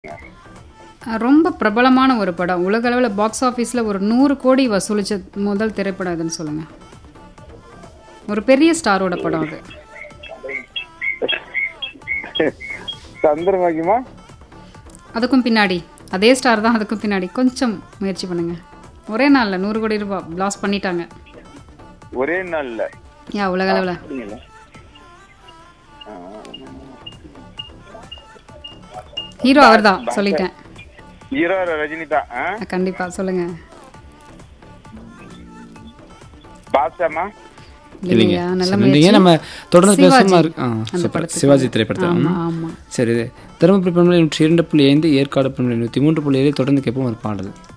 சொல்லுங்க அஹ் ரொம்ப பிரபலமான ஒரு படம் உலக அளவில் பாக்ஸ் ஆஃபீஸில் ஒரு நூறு கோடி வசூலிச்ச முதல் திரைப்படம் எதுன்னு சொல்லுங்க ஒரு பெரிய ஸ்டாரோட படம் அது சந்திரமுகிமா அதுக்கும் பின்னாடி அதே ஸ்டார் தான் அதுக்கும் பின்னாடி கொஞ்சம் முயற்சி பண்ணுங்க ஒரே நாளில் நூறு கோடி ரூபாய் லாஸ் பண்ணிட்டாங்க ஒரே நாள்ல யா உலக அளவில் அப்படிங்களா? ஆ, ஹீரோ அவர் தான் சொல்லிட்டேன் ஹீரோ ரஜினி தான் ஆ? கண்டிப்பா சொல்லுங்க பாசாமா இல்லையா நல்ல சரி, முயற்சி நீங்க நம்ம தொடர்ந்து சிவாஜி. பேசுமா இருக்கு ஆ, அந்த சூப்பர். படத்துக்கு. சிவாஜி திரைப்படத்தில் ஆமா ம். ஆமா சரி இது தருமபுரி பண்பலை நூற்றி இரண்டு புள்ளி ஐந்து ஏற்காடு பண்பலை நூற்றி மூன்று புள்ளி ஏழு தொடர்ந்து கேட்போம் ஒரு பாடல்